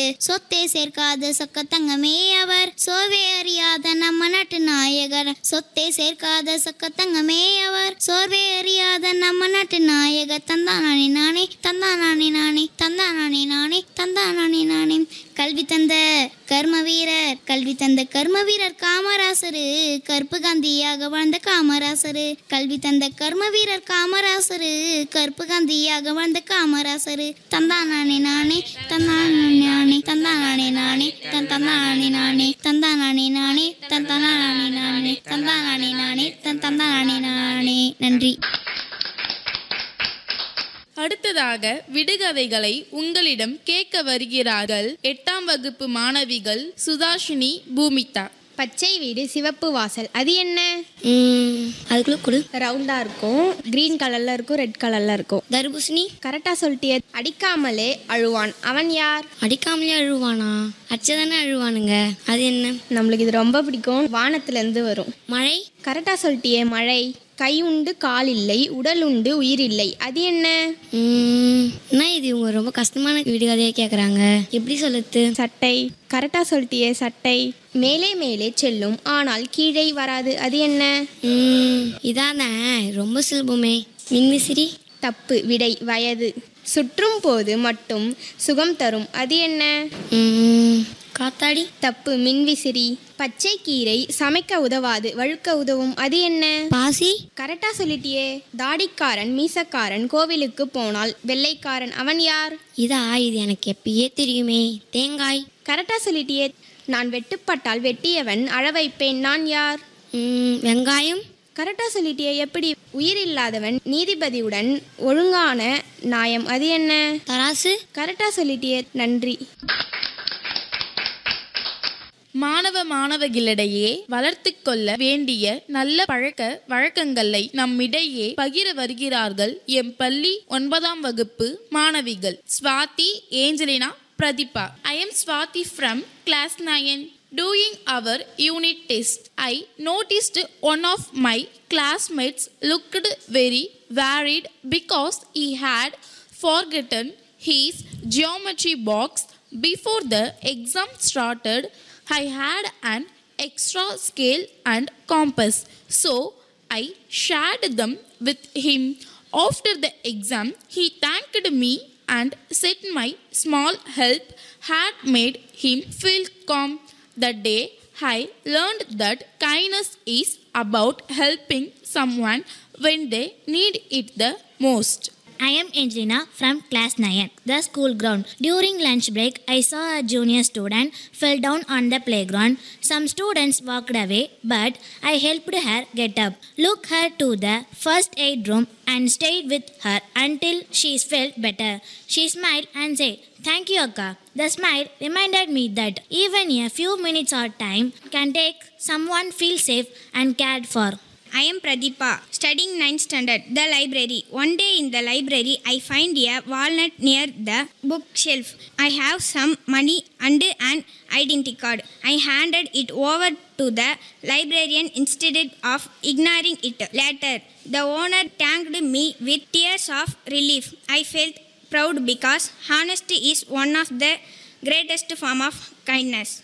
சொத்தே சேர்க்காத சொக்க தங்கமே அவர் சோவே அறியாத நம்ம நாட்டு நாயகர் சொத்தே சேர்க்காத சொக்க தங்கமே அவர் சோர்வே அறியாத நம்ம நாட்டு நாயகர் தந்தானானே நானே தந்தானானே நானே தந்தானானே நானே தந்தானானே நானே கல்வி தந்த கர்ம வீரர் கல்வி தந்த கர்ம வீரர் காமராசரு கருப்பு காந்தியாக வாழ்ந்த காமராசரு கல்வி தந்த கர்ம வீரர் காமராசரு கருப்பு காந்தியாக வாழ்ந்த காமராசரு தந்தானானே நானே தந்தானே நானே தந்தானானே நானே தன் தந்தானே நானே தந்தானானே நானே தன் தந்தானே நானே தந்தானானே நானே தன் தந்தானே நானே நன்றி அடுத்ததாக விடுகதைகளை உங்களிடம் கேட்க வருகிறார்கள் எட்டாம் வகுப்பு மாணவிகள் சுதாஷினி பூமிதா பச்சை வீடு சிவப்பு வாசல் அது என்ன அதுக்குள்ள கொடு ரவுண்டா இருக்கும் கிரீன் கலர்ல இருக்கும் ரெட் கலர்ல இருக்கும் தர்பூசணி கரெக்டா சொல்லிட்டியே அடிக்காமலே அழுவான் அவன் யார் அடிக்காமலே அழுவானா அச்சதானே அழுவானுங்க அது என்ன நம்மளுக்கு இது ரொம்ப பிடிக்கும் வானத்துல இருந்து வரும் மழை கரெக்டா சொல்லிட்டியே மழை கை உண்டு கால் இல்லை உடல் உண்டு உயிர் இல்லை அது என்ன ம், என்ன இது இவங்க ரொம்ப கஷ்டமான விடுகதையை கேட்குறாங்க எப்படி சொல்லுது சட்டை கரெக்டா சொல்லிட்டியே சட்டை மேலே மேலே செல்லும் ஆனால் கீழே வராது அது என்ன ம், இதானே ரொம்ப சுலபமே மின்விசிறி தப்பு விடை வயது சுற்றும் போது மட்டும் சுகம் தரும் அது என்ன ம், காத்தாடி தப்பு மின்விசிறி பச்சை கீரை சமைக்க உதவாது வழுக்க உதவும் அது என்ன பாசி கரெக்டா சொல்லிட்டியே தாடிக்காரன் மீசக்காரன் கோவிலுக்கு போனால் வெள்ளைக்காரன் அவன் யார் இதா இது எனக்கு எப்பயே தெரியுமே தேங்காய் கரெக்டா சொல்லிட்டியே நான் வெட்டுப்பட்டால் வெட்டியவன் அழ வைப்பேன் நான் யார் ம், வெங்காயம் கரெக்டா சொல்லிட்டியே எப்படி உயிர் இல்லாதவன் நீதிபதியுடன் ஒழுங்கான நியாயம் அது என்ன தராசு கரெக்டா சொல்லிட்டியே நன்றி மாணவ மாணவர்களிடையே வளர்த்து கொள்ள வேண்டிய நல்ல பழக்க வழக்கங்களை நம்மிடையே பகிர வருகிறார்கள் எம் பள்ளி ஒன்பதாம் வகுப்பு மாணவிகள் Swathi Angelina Pratheeba I am Swathi from class nine Doing our unit test, I noticed one of my classmates looked very worried because he had forgotten his geometry box before the exam started. I had an extra scale and compass, so I shared them with him. After the exam, he thanked me and said my small help had made him feel calm. That day, I learned that kindness is about helping someone when they need it the most. I am Angelina from class 9, the school ground. During lunch break, I saw a junior student fell down on the playground. Some students walked away, but I helped her get up, took her to the first aid room, and stayed with her until she felt better. She smiled and said, Thank you, Akka. The smile reminded me that even a few minutes or time can take someone feel safe and cared for. I am Pradeepa, studying 9th standard, the library. One day in the library, I find a walnut near the bookshelf. I have some money and an identity card. I handed it over to the librarian instead of ignoring it. Later, the owner thanked me with tears of relief. I felt proud because honesty is one of the greatest form of kindness.